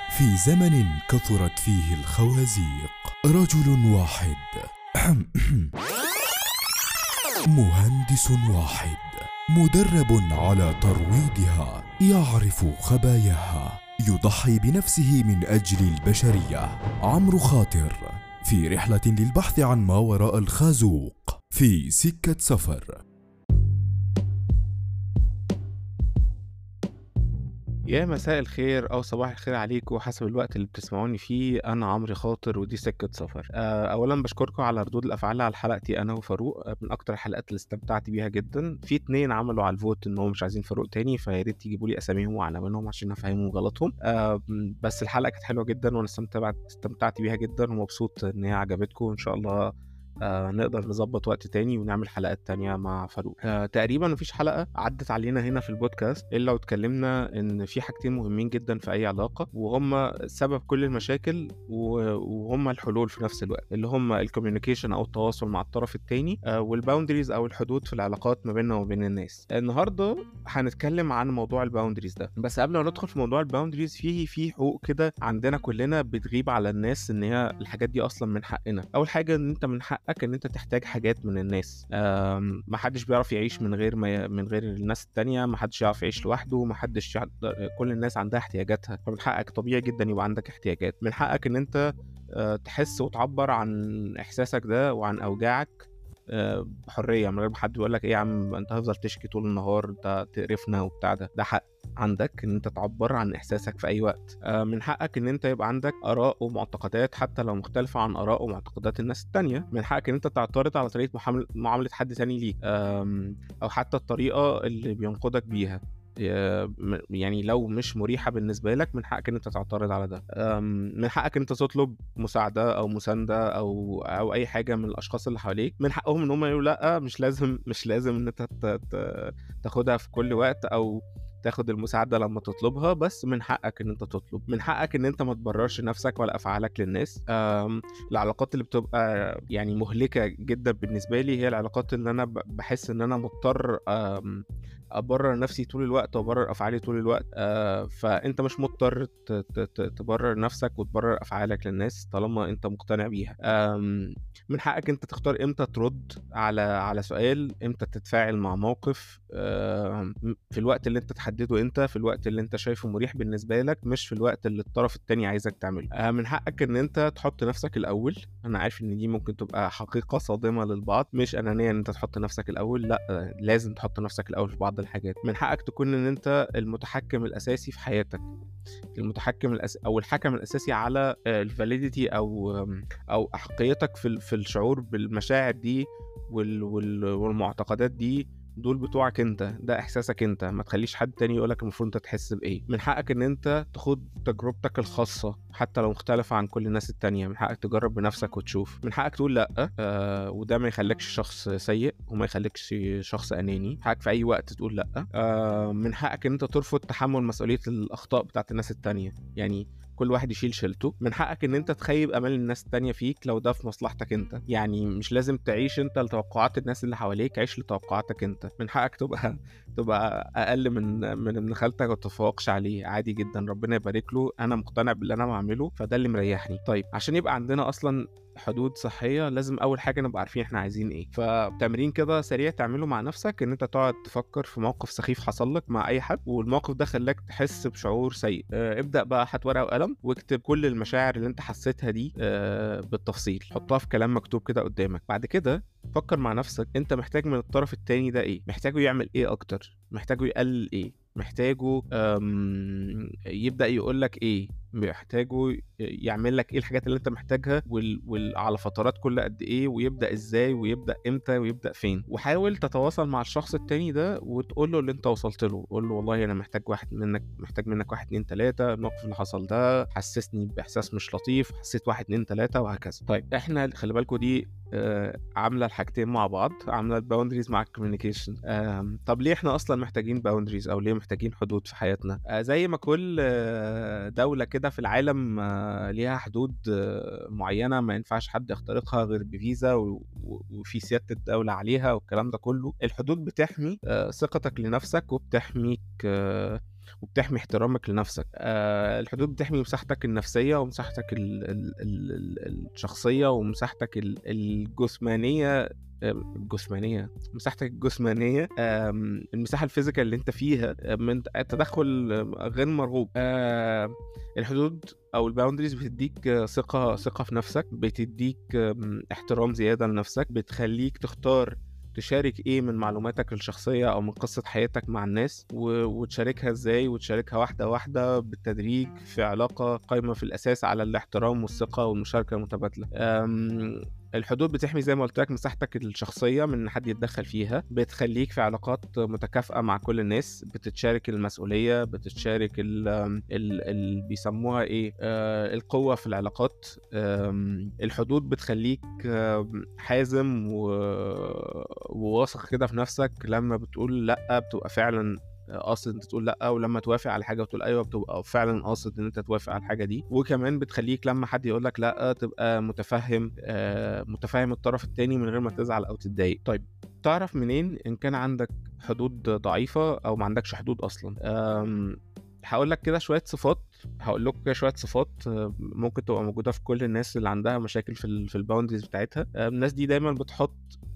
في زمن كثرت فيه الخوازيق رجل واحد مهندس واحد مدرب على ترويضها يعرف خباياها يضحي بنفسه من اجل البشريه عمرو خاطر في رحله للبحث عن ما وراء الخازوق في سكه سفر يا مساء الخير أو صباح الخير عليكم حسب الوقت اللي بتسمعوني فيه أنا عمرو خاطر ودي سكة سفر آه، أولا بشكركم على ردود الأفعال على حلقتي أنا وفاروق آه، من أكتر الحلقات اللي استمتعت بيها جدا في اتنين عملوا على الفوت إنهم مش عايزين فاروق تاني فيا ريت تجيبوا لي أساميهم وعناوينهم عشان أفهمهم غلطهم آه، بس الحلقة كانت حلوة جدا وأنا استمتعت استمتعت بيها جدا ومبسوط إن هي عجبتكم وإن شاء الله آه نقدر نظبط وقت تاني ونعمل حلقات تانية مع فاروق آه تقريبا مفيش حلقة عدت علينا هنا في البودكاست إلا واتكلمنا إن في حاجتين مهمين جدا في أي علاقة وهم سبب كل المشاكل و- وهم الحلول في نفس الوقت اللي هم الكوميونيكيشن أو التواصل مع الطرف التاني آه والباوندريز أو الحدود في العلاقات ما بيننا وبين الناس النهاردة هنتكلم عن موضوع الباوندريز ده بس قبل ما ندخل في موضوع الباوندريز فيه في حقوق كده عندنا كلنا بتغيب على الناس ان هي الحاجات دي اصلا من حقنا اول حاجه ان انت من حقك ان انت تحتاج حاجات من الناس آم، محدش بيعرف يعيش من غير ما ي- من غير الناس التانية محدش يعرف يعيش لوحده محدش يقدر- كل الناس عندها احتياجاتها فمن حقك طبيعي جدا يبقى عندك احتياجات من حقك ان انت آه، تحس وتعبر عن احساسك ده وعن اوجاعك آه، بحريه من غير ما حد يقول لك ايه يا عم انت هتفضل تشكي طول النهار انت تقرفنا وبتاع ده ده حق عندك ان انت تعبر عن احساسك في اي وقت آه، من حقك ان انت يبقى عندك اراء ومعتقدات حتى لو مختلفه عن اراء ومعتقدات الناس التانية من حقك ان انت تعترض على طريقه محامل- معامله حد تاني ليك آم، او حتى الطريقه اللي بينقدك بيها يا- م- يعني لو مش مريحه بالنسبه لك من حقك ان انت تعترض على ده أم، من حقك ان انت تطلب مساعده او مسانده او او اي حاجه من الاشخاص اللي حواليك من حقهم ان هم يقولوا لا مش لازم مش لازم ان انت ت- ت- تاخدها في كل وقت او تاخد المساعدة لما تطلبها بس من حقك ان انت تطلب من حقك ان انت ما تبررش نفسك ولا افعالك للناس أم، العلاقات اللي بتبقى يعني مهلكة جدا بالنسبة لي هي العلاقات اللي انا ب- بحس ان انا مضطر أم، ابرر نفسي طول الوقت وابرر افعالي طول الوقت آه فانت مش مضطر ت- ت- ت- تبرر نفسك وتبرر افعالك للناس طالما انت مقتنع بيها آم، من حقك انت تختار امتى ترد على على سؤال امتى تتفاعل مع موقف آم، في الوقت اللي انت تحدده انت في الوقت اللي انت شايفه مريح بالنسبه لك مش في الوقت اللي الطرف التاني عايزك تعمله آه، من حقك ان انت تحط نفسك الاول انا عارف ان دي ممكن تبقى حقيقه صادمه للبعض مش انانيه ان انت تحط نفسك الاول لا آه، لازم تحط نفسك الاول في بعض الحاجات من حقك تكون ان انت المتحكم الاساسي في حياتك المتحكم الأس... او الحكم الاساسي على الفاليديتي او او احقيتك في ال- في الشعور بالمشاعر دي وال... وال... والمعتقدات دي دول بتوعك انت ده احساسك انت ما تخليش حد تاني يقولك المفروض انت تحس بايه من حقك ان انت تخوض تجربتك الخاصة حتى لو مختلفة عن كل الناس التانية من حقك تجرب بنفسك وتشوف من حقك تقول لا آه وده ما يخليكش شخص سيء وما يخليكش شخص اناني حقك في اي وقت تقول لا آه من حقك ان انت ترفض تحمل مسؤولية الاخطاء بتاعت الناس التانية يعني كل واحد يشيل شيلته من حقك ان انت تخيب امال الناس التانية فيك لو ده في مصلحتك انت يعني مش لازم تعيش انت لتوقعات الناس اللي حواليك عيش لتوقعاتك انت من حقك تبقى تبقى اقل من من ابن خالتك وما تتفوقش عليه عادي جدا ربنا يبارك له انا مقتنع باللي انا بعمله فده اللي مريحني طيب عشان يبقى عندنا اصلا حدود صحيه لازم اول حاجه نبقى عارفين احنا عايزين ايه فتمرين كده سريع تعمله مع نفسك ان انت تقعد تفكر في موقف سخيف حصل لك مع اي حد والموقف ده خلاك تحس بشعور سيء آه، ابدا بقى هات ورقه وقلم واكتب كل المشاعر اللي انت حسيتها دي آه، بالتفصيل حطها في كلام مكتوب كده قدامك بعد كده فكر مع نفسك انت محتاج من الطرف التاني ده ايه محتاجه يعمل ايه اكتر محتاجه يقلل ايه محتاجه أم، يبدا يقول لك ايه محتاجه يعمل لك ايه الحاجات اللي انت محتاجها وال... وال... على فترات كل قد ايه ويبدا ازاي ويبدا امتى ويبدا فين وحاول تتواصل مع الشخص التاني ده وتقول له اللي انت وصلت له قول له والله انا محتاج واحد منك محتاج منك واحد اتنين تلاته الموقف اللي حصل ده حسسني باحساس مش لطيف حسيت واحد اتنين تلاته وهكذا طيب احنا خلي بالكوا دي آه، عامله الحاجتين مع بعض عامله الباوندريز مع الكوميونيكيشن طب ليه احنا اصلا محتاجين باوندريز او ليه محتاجين حدود في حياتنا آه، زي ما كل آه، دوله كده في العالم آه، ليها حدود آه، معينه ما ينفعش حد يخترقها غير بفيزا و- و- وفي سياده الدوله عليها والكلام ده كله الحدود بتحمي آه، ثقتك لنفسك وبتحميك آه، وبتحمي احترامك لنفسك آه الحدود بتحمي مساحتك النفسيه ومساحتك ال ال ال ال الشخصيه ومساحتك ال- الجسمانيه آم، الجسمانيه مساحتك الجسمانيه آم، المساحه الفيزيكال اللي انت فيها آه، من تدخل آه، غير مرغوب آه، الحدود او الباوندريز بتديك آه، ثقه ثقه في نفسك بتديك آم، احترام زياده لنفسك بتخليك تختار تشارك ايه من معلوماتك الشخصيه او من قصه حياتك مع الناس و... وتشاركها ازاي وتشاركها واحده واحده بالتدريج في علاقه قايمه في الاساس على الاحترام والثقه والمشاركه المتبادله أم... الحدود بتحمي زي ما قلت لك مساحتك الشخصيه من ان حد يتدخل فيها بتخليك في علاقات متكافئه مع كل الناس بتتشارك المسؤوليه بتتشارك ال... ال... ال... بيسموها ايه آه القوه في العلاقات آم، الحدود بتخليك آم، حازم و... وواثق كده في نفسك لما بتقول لا بتبقى فعلا قاصد انت تقول لا ولما توافق على حاجه وتقول ايوه بتبقى فعلا قاصد ان انت توافق على الحاجه دي وكمان بتخليك لما حد يقول لك لا تبقى متفهم آه، متفهم الطرف التاني من غير ما تزعل او تتضايق طيب تعرف منين ان كان عندك حدود ضعيفه او ما عندكش حدود اصلا أم، هقول لك كده شويه صفات هقول لكم كده شويه صفات آه، ممكن تبقى موجوده في كل الناس اللي عندها مشاكل في ال في الباوندريز بتاعتها آه، الناس دي دايما بتحط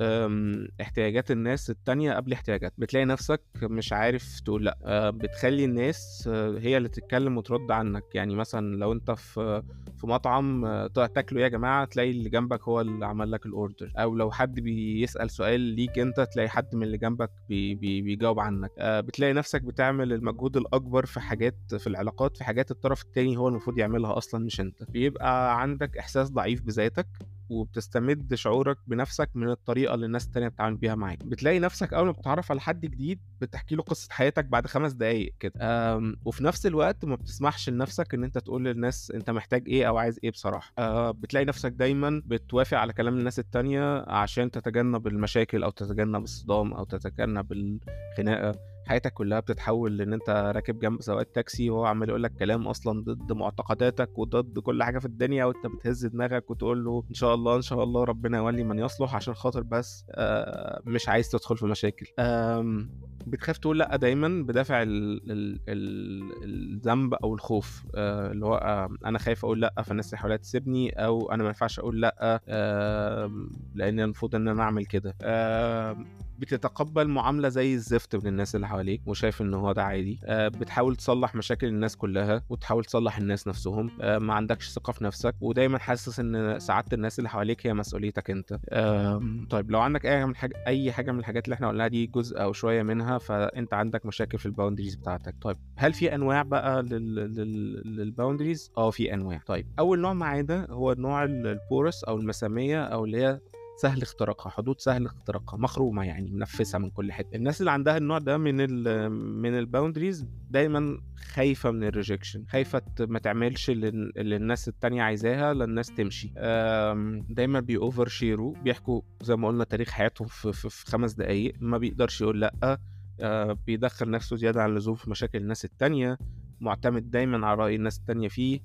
آم، احتياجات الناس التانية قبل احتياجات بتلاقي نفسك مش عارف تقول لا آه، بتخلي الناس آه، هي اللي تتكلم وترد عنك يعني مثلا لو انت في في مطعم آه، تاكلوا ايه يا جماعه تلاقي اللي جنبك هو اللي عمل لك الاوردر او لو حد بيسال سؤال ليك انت تلاقي حد من اللي جنبك بي بي بيجاوب عنك آه، بتلاقي نفسك بتعمل المجهود الاكبر في حاجات في العلاقات في حاجات الطرف التاني هو المفروض يعملها اصلا مش انت بيبقى عندك احساس ضعيف بذاتك وبتستمد شعورك بنفسك من الطريقه اللي الناس التانية بتتعامل بيها معاك بتلاقي نفسك اول ما بتتعرف على حد جديد بتحكي له قصه حياتك بعد خمس دقايق كده أم، وفي نفس الوقت ما بتسمحش لنفسك ان انت تقول للناس انت محتاج ايه او عايز ايه بصراحه أه، بتلاقي نفسك دايما بتوافق على كلام الناس التانية عشان تتجنب المشاكل او تتجنب الصدام او تتجنب الخناقه حياتك كلها بتتحول لان انت راكب جنب سواق تاكسي وهو عمال يقول لك كلام اصلا ضد معتقداتك وضد كل حاجه في الدنيا وانت بتهز دماغك وتقول له ان شاء الله ان شاء الله ربنا يولي من يصلح عشان خاطر بس آه، مش عايز تدخل في مشاكل آم، بتخاف تقول لا دايما بدافع ال- ال- ال- الذنب او الخوف آه، اللي هو آه، انا خايف اقول لا فالناس اللي حواليا تسيبني او انا ما ينفعش اقول لا آم، لان المفروض ان انا اعمل كده آم، بتتقبل معامله زي الزفت من الناس اللي حواليك وشايف ان هو ده عادي آه، بتحاول تصلح مشاكل الناس كلها وتحاول تصلح الناس نفسهم آه، ما عندكش ثقه في نفسك ودايما حاسس ان سعاده الناس اللي حواليك هي مسؤوليتك انت آم، طيب لو عندك اي من حاجه اي حاجه من الحاجات اللي احنا قلناها دي جزء او شويه منها فانت عندك مشاكل في الباوندريز بتاعتك طيب هل في انواع بقى لل... لل... للباوندريز اه في انواع طيب اول نوع معانا هو النوع ال- البورس او المساميه او اللي هي سهل اختراقها حدود سهل اختراقها مخرومه يعني منفسه من كل حته الناس اللي عندها النوع ده من ال من الباوندريز دايما خايفه من الريجكشن خايفه ت- ما تعملش اللي اللي الناس التانية عايزاها للناس تمشي آم، دايما بيوفر شيروا بيحكوا زي ما قلنا تاريخ حياتهم في, في, في خمس دقايق ما بيقدرش يقول لا آه، بيدخل نفسه زيادة عن اللزوم في مشاكل الناس التانية معتمد دايما على رأي الناس التانية فيه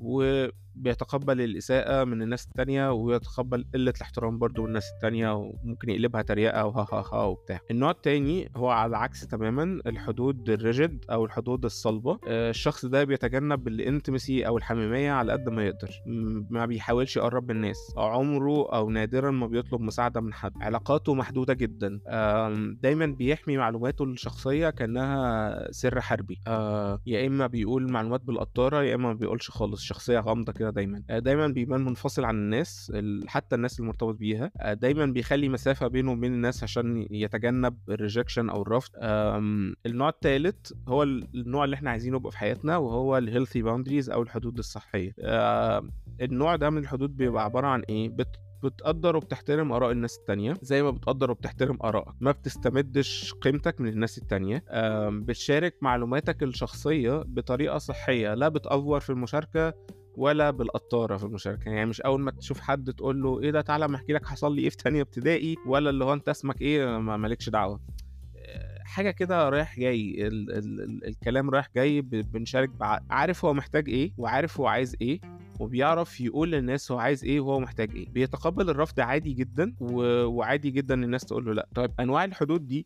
وبيتقبل الإساءة من الناس التانية ويتقبل قلة الاحترام برضو من الناس التانية وممكن يقلبها تريقة وها ها ها وبتاع النوع التاني هو على العكس تماما الحدود الريجيد أو الحدود الصلبة آه، الشخص ده بيتجنب الانتمسي أو الحميمية على قد ما يقدر م- ما بيحاولش يقرب من الناس عمره أو نادرا ما بيطلب مساعدة من حد علاقاته محدودة جدا آم، دايما بيحمي معلوماته الشخصية كأنها سر حربي آه، يا إما بيقول معلومات بالقطارة يا إما ما بيقولش خالص شخصية غامضة كده دايما آه، دايما بيبان منفصل عن الناس ال- حتى الناس المرتبط بيها آه، دايما بيخلي مسافة بينه وبين الناس عشان يتجنب الريجكشن أو الرفض آم، النوع الثالث هو ال- النوع اللي احنا عايزينه يبقى في حياتنا وهو الهيلثي باوندريز أو الحدود الصحية آه، النوع ده من الحدود بيبقى عبارة عن إيه بت بتقدر وبتحترم آراء الناس التانية زي ما بتقدر وبتحترم آرائك ما بتستمدش قيمتك من الناس التانية آم، بتشارك معلوماتك الشخصية بطريقة صحية لا بتأفور في المشاركة ولا بالقطارة في المشاركة يعني مش أول ما تشوف حد تقول له إيه ده تعالى ما أحكي لك حصل لي إيه في تانية ابتدائي ولا اللي هو أنت اسمك إيه ما مالكش دعوة آه، حاجة كده رايح جاي ال ال ال الكلام رايح جاي ب- بنشارك بع... عارف هو محتاج ايه وعارف هو عايز ايه وبيعرف يقول للناس هو عايز ايه وهو محتاج ايه بيتقبل الرفض عادي جدا و... وعادي جدا الناس تقول له لا طيب انواع الحدود دي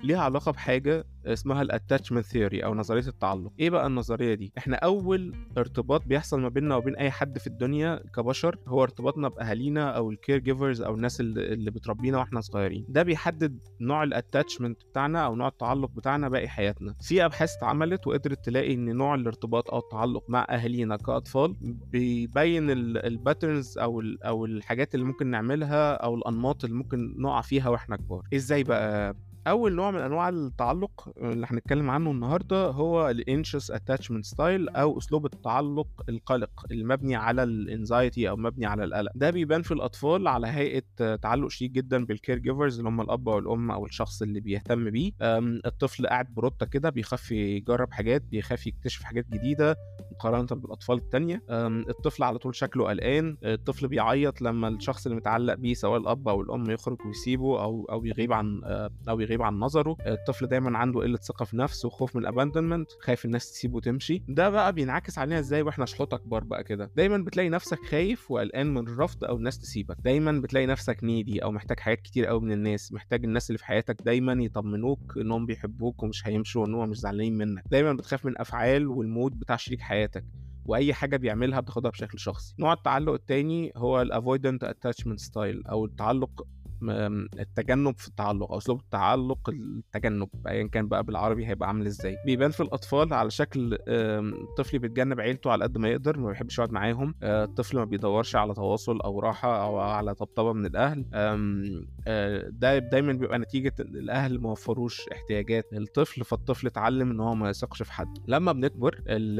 ليها علاقه بحاجه اسمها الاتاتشمنت ثيوري او نظريه التعلق ايه بقى النظريه دي احنا اول ارتباط بيحصل ما بيننا وبين اي حد في الدنيا كبشر هو ارتباطنا باهالينا او الكير جيفرز او الناس اللي, اللي بتربينا واحنا صغيرين ده بيحدد نوع الاتاتشمنت بتاعنا او نوع التعلق بتاعنا باقي حياتنا في ابحاث اتعملت وقدرت تلاقي ان نوع الارتباط او التعلق مع اهالينا كاطفال بيبين الباترنز او ال او الحاجات اللي ممكن نعملها او الانماط اللي ممكن نقع فيها واحنا كبار ازاي بقى اول نوع من انواع التعلق اللي هنتكلم عنه النهارده هو الانشس اتاتشمنت ستايل او اسلوب التعلق القلق المبني على الانزايتي او مبني على القلق ده بيبان في الاطفال على هيئه تعلق شديد جدا بالكير جيفرز اللي هم الاب والام او الشخص اللي بيهتم بيه الطفل قاعد بروتة كده بيخاف يجرب حاجات بيخاف يكتشف حاجات جديده مقارنه بالاطفال التانية الطفل على طول شكله قلقان الطفل بيعيط لما الشخص اللي متعلق بيه سواء الاب او الام يخرج ويسيبه او او يغيب عن او يغيب عن نظره الطفل دايما عنده قله ثقه في نفسه وخوف من الاباندمنت خايف الناس تسيبه وتمشي ده بقى بينعكس علينا ازاي واحنا شحوطه كبار بقى كده دايما بتلاقي نفسك خايف وقلقان من الرفض او الناس تسيبك دايما بتلاقي نفسك نيدي او محتاج حاجات كتير قوي من الناس محتاج الناس اللي في حياتك دايما يطمنوك انهم بيحبوك ومش هيمشوا وانهم مش زعلانين منك دايما بتخاف من افعال والمود بتاع شريك حياتك واي حاجه بيعملها بتاخدها بشكل شخصي نوع التعلق التاني هو الافويدنت اتاتشمنت ستايل او التعلق التجنب في التعلق او اسلوب التعلق التجنب ايا كان بقى بالعربي هيبقى عامل ازاي بيبان في الاطفال على شكل طفل بيتجنب عيلته على قد ما يقدر ما بيحبش يقعد معاهم الطفل ما بيدورش على تواصل او راحه او على طبطبه من الاهل ده دايما بيبقى نتيجه الاهل ما وفروش احتياجات الطفل فالطفل اتعلم ان هو ما يثقش في حد لما بنكبر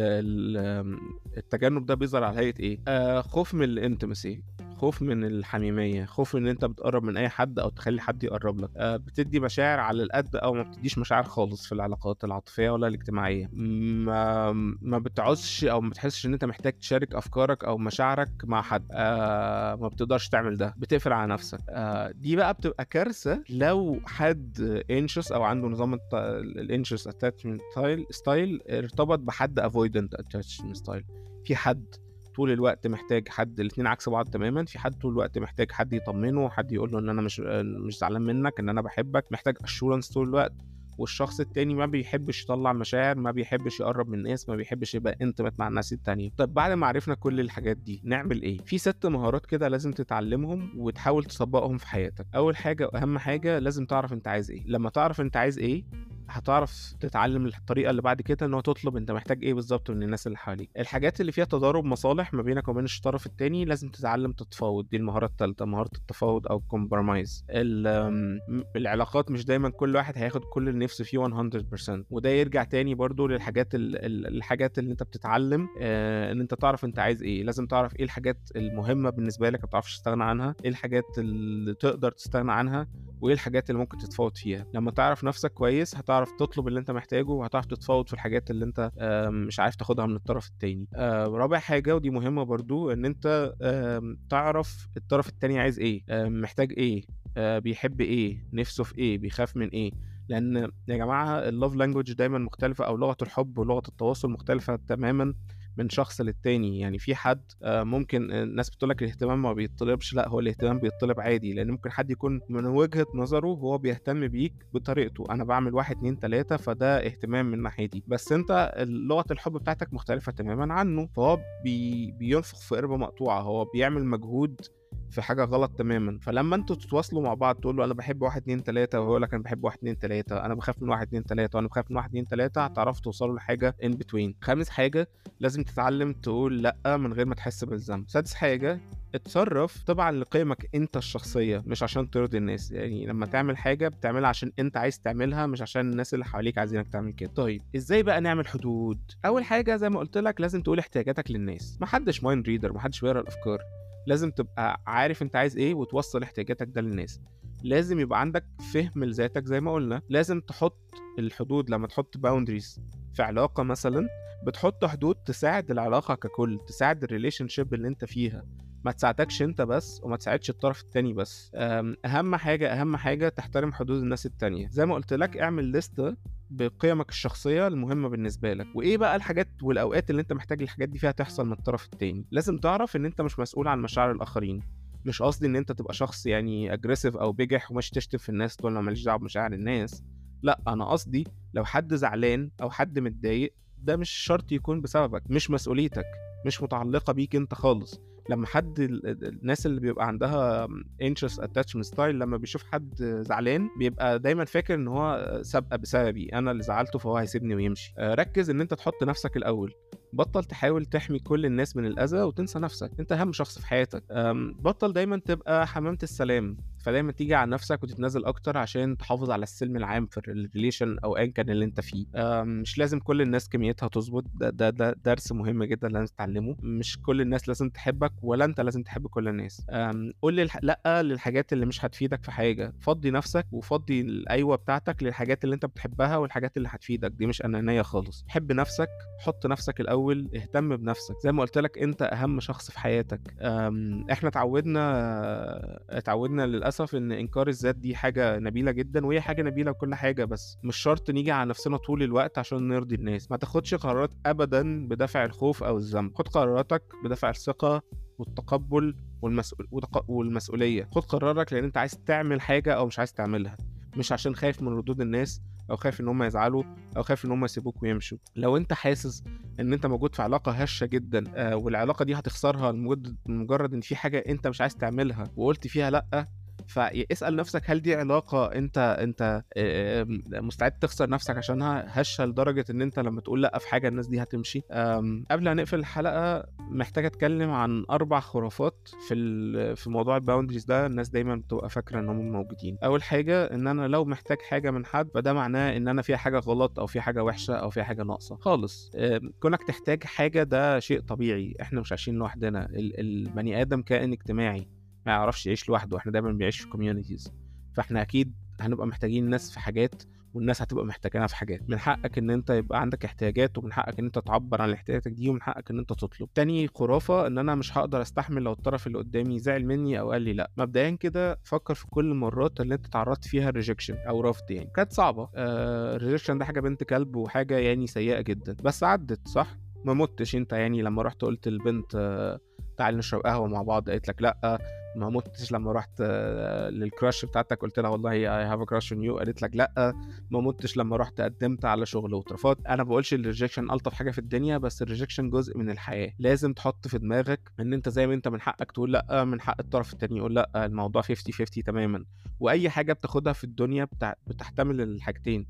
التجنب ده بيظهر على هيئه ايه خوف من الانتمسي خوف من الحميميه خوف ان انت بتقرب من اي حد او تخلي حد يقرب لك آه بتدي مشاعر على القد او ما بتديش مشاعر خالص في العلاقات العاطفيه ولا الاجتماعيه ما ما بتعوزش او ما بتحسش ان انت محتاج تشارك افكارك او مشاعرك مع حد آه ما بتقدرش تعمل ده بتقفل على نفسك آه دي بقى بتبقى كارثه لو حد انشس او عنده نظام الانشس اتاتشمنت ستايل ارتبط بحد افويدنت اتاتشمنت ستايل في حد طول الوقت محتاج حد الاثنين عكس بعض تماما في حد طول الوقت محتاج حد يطمنه حد يقول له ان انا مش مش زعلان منك ان انا بحبك محتاج اشورنس طول الوقت والشخص التاني ما بيحبش يطلع مشاعر ما بيحبش يقرب من الناس ما بيحبش يبقى انتمت مع الناس التانية طب بعد ما عرفنا كل الحاجات دي نعمل ايه في ست مهارات كده لازم تتعلمهم وتحاول تطبقهم في حياتك اول حاجة واهم حاجة لازم تعرف انت عايز ايه لما تعرف انت عايز ايه هتعرف تتعلم الطريقه اللي بعد كده ان هو تطلب انت محتاج ايه بالظبط من الناس اللي حواليك الحاجات اللي فيها تضارب مصالح ما بينك وبين الطرف التاني لازم تتعلم تتفاوض دي المهاره الثالثه مهاره التفاوض او الكومبرمايز العلاقات مش دايما كل واحد هياخد كل اللي نفسه فيه 100% وده يرجع تاني برضو للحاجات الحاجات اللي انت بتتعلم ان انت تعرف انت عايز ايه لازم تعرف ايه الحاجات المهمه بالنسبه لك ما بتعرفش تستغنى عنها ايه الحاجات اللي تقدر تستغنى عنها وايه الحاجات اللي ممكن تتفاوض فيها لما تعرف نفسك كويس هتعرف تطلب اللي انت محتاجه وهتعرف تتفاوض في الحاجات اللي انت مش عارف تاخدها من الطرف التاني رابع حاجه ودي مهمه برضو ان انت تعرف الطرف التاني عايز ايه محتاج ايه بيحب ايه نفسه في ايه بيخاف من ايه لان يا جماعه اللوف لانجوج دايما مختلفه او لغه الحب ولغه التواصل مختلفه تماما من شخص للتاني يعني في حد ممكن الناس بتقول لك الاهتمام ما بيطلبش لا هو الاهتمام بيطلب عادي لان ممكن حد يكون من وجهه نظره هو بيهتم بيك بطريقته انا بعمل واحد اتنين تلاته فده اهتمام من ناحيتي بس انت لغه الحب بتاعتك مختلفه تماما عنه فهو بي بينفخ في قربه مقطوعه هو بيعمل مجهود في حاجه غلط تماما فلما انتوا تتواصلوا مع بعض تقول له انا بحب واحد اتنين تلاته وهو يقول لك انا بحب واحد اتنين تلاته انا بخاف من واحد اتنين تلاته وانا بخاف من واحد اتنين تلاته هتعرفوا توصلوا لحاجه ان بتوين خامس حاجه لازم تتعلم تقول لا من غير ما تحس بالذنب سادس حاجه اتصرف طبعا لقيمك انت الشخصيه مش عشان ترضي الناس يعني لما تعمل حاجه بتعملها عشان انت عايز تعملها مش عشان الناس اللي حواليك عايزينك تعمل كده طيب ازاي بقى نعمل حدود اول حاجه زي ما قلت لك لازم تقول احتياجاتك للناس محدش مايند ريدر محدش بيقرا الافكار لازم تبقى عارف انت عايز ايه وتوصل احتياجاتك ده للناس لازم يبقى عندك فهم لذاتك زي ما قلنا لازم تحط الحدود لما تحط باوندريز في علاقه مثلا بتحط حدود تساعد العلاقه ككل تساعد الريليشن شيب اللي انت فيها ما تساعدكش انت بس وما تساعدش الطرف التاني بس اهم حاجه اهم حاجه تحترم حدود الناس التانية زي ما قلت لك اعمل لستة بقيمك الشخصيه المهمه بالنسبه لك وايه بقى الحاجات والاوقات اللي انت محتاج الحاجات دي فيها تحصل من الطرف التاني لازم تعرف ان انت مش مسؤول عن مشاعر الاخرين مش قصدي ان انت تبقى شخص يعني اجريسيف او بجح ومش تشتم في الناس تقول انا ماليش دعوه بمشاعر الناس لأ أنا قصدي لو حد زعلان أو حد متضايق ده مش شرط يكون بسببك مش مسؤوليتك مش متعلقة بيك أنت خالص لما حد ال- ال- الناس اللي بيبقى عندها anxious attachment style لما بيشوف حد زعلان بيبقى دايما فاكر ان هو سابقه بسببي انا اللي زعلته فهو هيسيبني ويمشي آه، ركز ان انت تحط نفسك الاول بطل تحاول تحمي كل الناس من الاذى وتنسى نفسك انت اهم شخص في حياتك أم، بطل دايما تبقى حمامة السلام فدايما تيجي على نفسك وتتنازل اكتر عشان تحافظ على السلم العام في الريليشن او ايا كان اللي انت فيه أم، مش لازم كل الناس كميتها تظبط ده, ده, ده درس مهم جدا لازم تتعلمه مش كل الناس لازم تحبك ولا انت لازم تحب كل الناس أم، قول للح... لا للحاجات اللي مش هتفيدك في حاجه فضي نفسك وفضي الايوه بتاعتك للحاجات اللي انت بتحبها والحاجات اللي هتفيدك دي مش انانيه خالص حب نفسك حط نفسك الاول اهتم بنفسك زي ما قلت لك انت اهم شخص في حياتك أم، احنا اتعودنا اتعودنا للاسف ان انكار الذات دي حاجه نبيله جدا وهي حاجه نبيله وكل حاجه بس مش شرط نيجي على نفسنا طول الوقت عشان نرضي الناس ما تاخدش قرارات ابدا بدافع الخوف او الذنب خد قراراتك بدافع الثقه والتقبل والمسؤول وتق- والمسؤوليه خد قرارك لان انت عايز تعمل حاجه او مش عايز تعملها مش عشان خايف من ردود الناس او خايف ان هم يزعلوا او خايف ان هم يسيبوك ويمشوا لو انت حاسس ان انت موجود في علاقه هشه جدا آه، والعلاقه دي هتخسرها لمجرد مجرد ان في حاجه انت مش عايز تعملها وقلت فيها لا فاسال نفسك هل دي علاقه انت انت آه، مستعد تخسر نفسك عشانها هشه لدرجه ان انت لما تقول لا في حاجه الناس دي هتمشي آم، قبل ما نقفل الحلقه محتاج اتكلم عن اربع خرافات في ال- في موضوع الباوندريز ده الناس دايما بتبقى فاكره ان هم موجودين اول حاجه ان انا لو محتاج حاجه من حد فده معناه ان انا فيها حاجه غلط او في حاجه وحشه او في حاجه ناقصه خالص آم، كونك تحتاج حاجه ده شيء طبيعي احنا مش عايشين لوحدنا ال- البني ادم كائن اجتماعي ما يعرفش يعيش لوحده احنا دايما بنعيش في كوميونيتيز فاحنا اكيد هنبقى محتاجين ناس في حاجات والناس هتبقى محتاجانا في حاجات من حقك ان انت يبقى عندك احتياجات ومن حقك ان انت تعبر عن احتياجاتك دي ومن حقك ان انت تطلب تاني خرافة ان انا مش هقدر استحمل لو الطرف اللي قدامي زعل مني او قال لي لا مبدئيا كده فكر في كل المرات اللي انت تعرضت فيها الريجكشن او رفض يعني كانت صعبة آه الريجكشن ده حاجة بنت كلب وحاجة يعني سيئة جدا بس عدت صح ما متش انت يعني لما رحت قلت للبنت آه تعالي نشرب قهوة مع بعض قالت لك لا ما متش لما رحت آه، للكراش بتاعتك قلت لها والله اي هاف ا كراش اون يو قالت لك لا ما متش لما رحت قدمت على شغل واترفضت انا بقولش الريجكشن الطف حاجه في الدنيا بس الريجكشن جزء من الحياه لازم تحط في دماغك ان انت زي ما انت من حقك تقول لا من حق الطرف التاني يقول لا الموضوع 50 50 تماما واي حاجه بتاخدها في الدنيا بتع... بتحتمل الحاجتين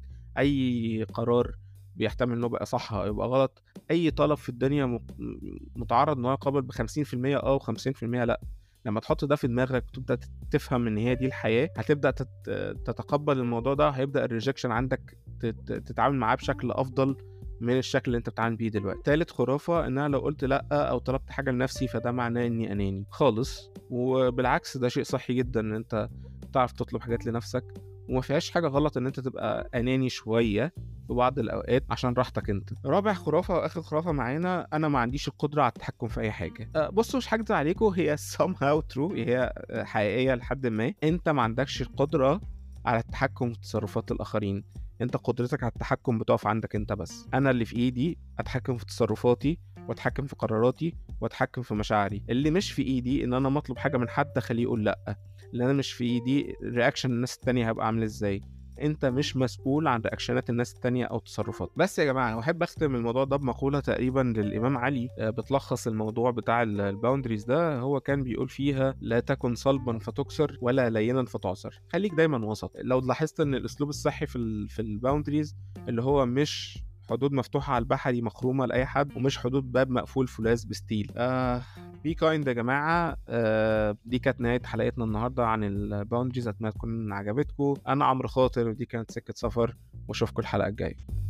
اي قرار بيحتمل انه يبقى صح او يبقى غلط اي طلب في الدنيا م- متعرض ان هو يقابل ب 50% اه و50% لا لما تحط ده في دماغك وتبدا تفهم ان هي دي الحياه هتبدا تت- تتقبل الموضوع ده هيبدا الريجكشن عندك تت- تتعامل معاه بشكل افضل من الشكل اللي انت بتتعامل بيه دلوقتي تالت خرافه ان انا لو قلت لا او طلبت حاجه لنفسي فده معناه اني اناني خالص وبالعكس ده شيء صحي جدا ان انت تعرف تطلب حاجات لنفسك وما فيهاش حاجه غلط ان انت تبقى اناني شويه في بعض الاوقات عشان راحتك انت رابع خرافه واخر خرافه معانا انا ما عنديش القدره على التحكم في اي حاجه أه، بصوا مش هكدب عليكم هي somehow true هي أه، حقيقيه لحد ما انت ما عندكش القدره على التحكم في تصرفات الاخرين انت قدرتك على التحكم بتقف عندك انت بس انا اللي في ايدي اتحكم في تصرفاتي واتحكم في قراراتي واتحكم في مشاعري اللي مش في ايدي ان انا مطلب حاجه من حد اخليه يقول لا اللي انا مش في ايدي رياكشن الناس التانية هيبقى عامل ازاي انت مش مسؤول عن رياكشنات الناس التانية او تصرفات بس يا جماعه واحب اختم الموضوع ده بمقوله تقريبا للامام علي آه، بتلخص الموضوع بتاع الباوندريز ده هو كان بيقول فيها لا تكن صلبا فتكسر ولا لينا فتعسر خليك دايما وسط لو لاحظت ان الاسلوب الصحي في ال في الباوندريز اللي هو مش حدود مفتوحة على البحري مخرومة لأي حد ومش حدود باب مقفول فولاذ بستيل آه بي كايند يا جماعة آه دي كانت نهاية حلقتنا النهاردة عن الباوندريز أتمنى تكون عجبتكم أنا عمرو خاطر ودي كانت سكة سفر وأشوفكم الحلقة الجاية